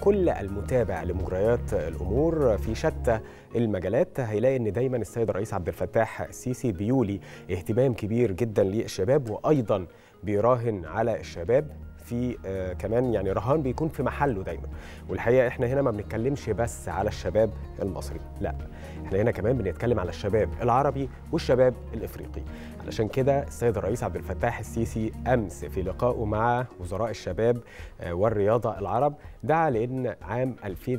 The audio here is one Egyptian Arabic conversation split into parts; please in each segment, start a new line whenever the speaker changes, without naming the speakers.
كل المتابع لمجريات الامور في شتى المجالات هيلاقي ان دايما السيد الرئيس عبد الفتاح السيسي بيولي اهتمام كبير جدا للشباب وايضا بيراهن على الشباب في آه كمان يعني رهان بيكون في محله دايما والحقيقه احنا هنا ما بنتكلمش بس على الشباب المصري لا احنا هنا كمان بنتكلم على الشباب العربي والشباب الافريقي علشان كده السيد الرئيس عبد الفتاح السيسي امس في لقائه مع وزراء الشباب آه والرياضه العرب دعا لان عام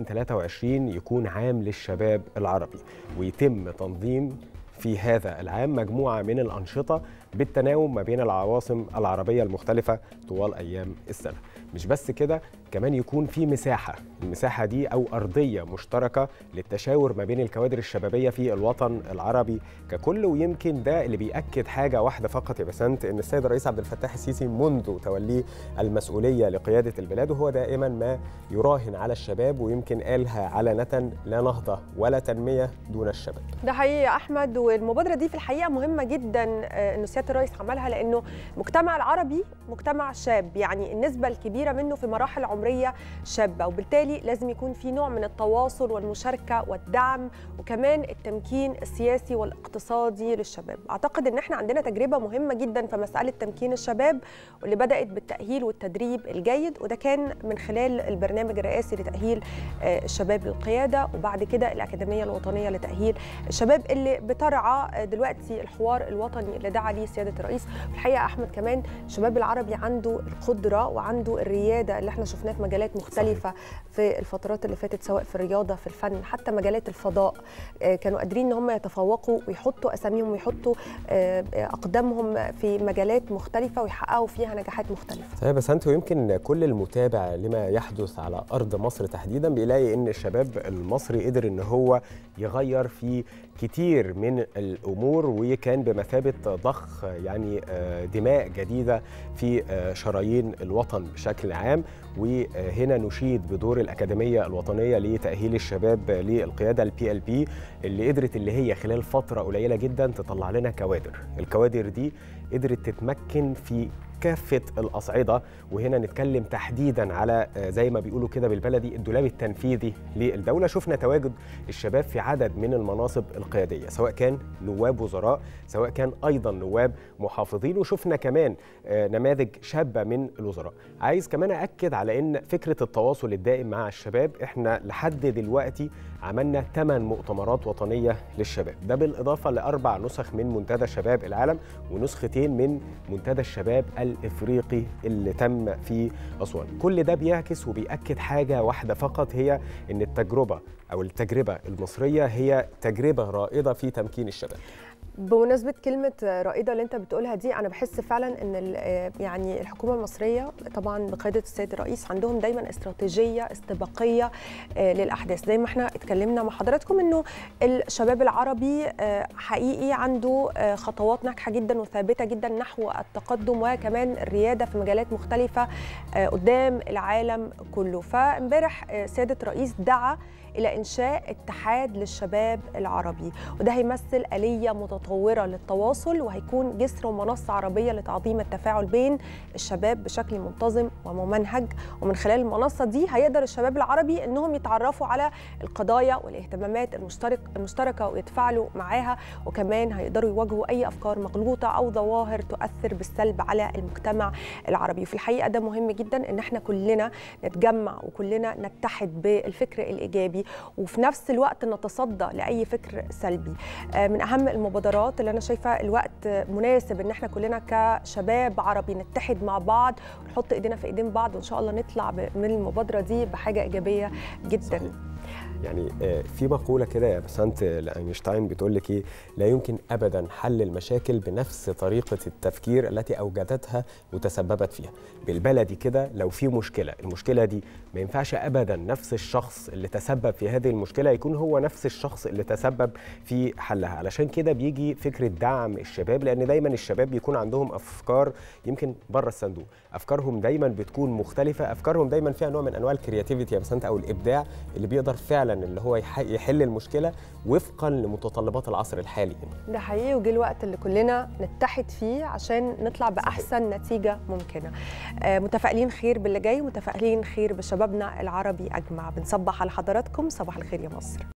2023 يكون عام للشباب العربي ويتم تنظيم في هذا العام مجموعه من الانشطه بالتناوب ما بين العواصم العربيه المختلفه طوال ايام السنه مش بس كده كمان يكون في مساحه المساحه دي او ارضيه مشتركه للتشاور ما بين الكوادر الشبابيه في الوطن العربي ككل ويمكن ده اللي بياكد حاجه واحده فقط يا بسنت ان السيد الرئيس عبد الفتاح السيسي منذ توليه المسؤوليه لقياده البلاد وهو دائما ما يراهن على الشباب ويمكن قالها علنه لا نهضه ولا تنميه دون الشباب
ده حقيقي يا احمد والمبادره دي في الحقيقه مهمه جدا ان سياده الرئيس عملها لانه المجتمع العربي مجتمع شاب يعني النسبه الكبيره منه في مراحل عمريه شابه وبالتالي لازم يكون في نوع من التواصل والمشاركه والدعم وكمان التمكين السياسي والاقتصادي للشباب اعتقد ان احنا عندنا تجربه مهمه جدا في مساله تمكين الشباب واللي بدات بالتاهيل والتدريب الجيد وده كان من خلال البرنامج الرئاسي لتاهيل الشباب للقياده وبعد كده الاكاديميه الوطنيه لتاهيل الشباب اللي بترعى دلوقتي الحوار الوطني اللي دعا ليه سياده الرئيس الحقيقه احمد كمان الشباب العربي عنده القدره وعنده الرياده اللي احنا شفناه في مجالات مختلفه صحيح. في الفترات اللي فاتت سواء في الرياضه في الفن حتى مجالات الفضاء كانوا قادرين ان هم يتفوقوا ويحطوا اساميهم ويحطوا اقدامهم في مجالات مختلفه ويحققوا فيها نجاحات مختلفه.
طيب بس انت ويمكن كل المتابع لما يحدث على ارض مصر تحديدا بيلاقي ان الشباب المصري قدر ان هو يغير في كتير من الامور وكان بمثابه ضخ يعني دماء جديده في شرايين الوطن بشكل عام وهنا نشيد بدور الاكاديميه الوطنيه لتاهيل الشباب للقياده البي ال بي اللي قدرت اللي هي خلال فتره قليله جدا تطلع لنا كوادر الكوادر دي قدرت تتمكن في كافة الأصعدة وهنا نتكلم تحديدا على زي ما بيقولوا كده بالبلدي الدولاب التنفيذي للدولة شفنا تواجد الشباب في عدد من المناصب القيادية سواء كان نواب وزراء سواء كان أيضا نواب محافظين وشفنا كمان نماذج شابة من الوزراء عايز كمان أكد على أن فكرة التواصل الدائم مع الشباب إحنا لحد دلوقتي عملنا 8 مؤتمرات وطنية للشباب ده بالإضافة لأربع نسخ من منتدى شباب العالم ونسختين من منتدى الشباب الافريقي اللي تم في اسوان كل ده بيعكس وبياكد حاجه واحده فقط هي ان التجربه او التجربه المصريه هي تجربه رائده في تمكين الشباب
بمناسبه كلمه رائده اللي انت بتقولها دي انا بحس فعلا ان يعني الحكومه المصريه طبعا بقياده السيد الرئيس عندهم دايما استراتيجيه استباقيه للاحداث زي ما احنا اتكلمنا مع حضراتكم انه الشباب العربي حقيقي عنده خطوات ناجحه جدا وثابته جدا نحو التقدم وكمان الرياده في مجالات مختلفه قدام العالم كله فامبارح سياده الرئيس دعا الى انشاء اتحاد للشباب العربي وده هيمثل اليه متطوره للتواصل وهيكون جسر ومنصه عربيه لتعظيم التفاعل بين الشباب بشكل منتظم وممنهج ومن خلال المنصه دي هيقدر الشباب العربي انهم يتعرفوا على القضايا والاهتمامات المشترك المشتركه ويتفاعلوا معاها وكمان هيقدروا يواجهوا اي افكار مغلوطه او ظواهر تؤثر بالسلب على المجتمع العربي وفي الحقيقه ده مهم جدا ان احنا كلنا نتجمع وكلنا نتحد بالفكر الايجابي وفي نفس الوقت نتصدى لاي فكر سلبي من اهم المبادرات اللي انا شايفه الوقت مناسب ان احنا كلنا كشباب عربي نتحد مع بعض ونحط ايدينا في ايدين بعض وان شاء الله نطلع من المبادره دي بحاجه ايجابيه جدا صحيح.
يعني في مقوله كده يا بسنت لاينشتاين بتقول لك ايه لا يمكن ابدا حل المشاكل بنفس طريقه التفكير التي اوجدتها وتسببت فيها بالبلدي كده لو في مشكله المشكله دي ما ينفعش ابدا نفس الشخص اللي تسبب في هذه المشكله يكون هو نفس الشخص اللي تسبب في حلها علشان كده بيجي فكره دعم الشباب لان دايما الشباب بيكون عندهم افكار يمكن بره الصندوق افكارهم دايما بتكون مختلفه افكارهم دايما فيها نوع من انواع الكرياتيفيتي يا بسنت او الابداع اللي بيقدر فعلا اللي هو يحل المشكله وفقا لمتطلبات العصر الحالي
ده حقيقي وجه الوقت اللي كلنا نتحد فيه عشان نطلع باحسن صحيح. نتيجه ممكنه متفائلين خير باللي جاي ومتفائلين خير بشبابنا العربي اجمع بنصبح على حضراتكم صباح الخير يا مصر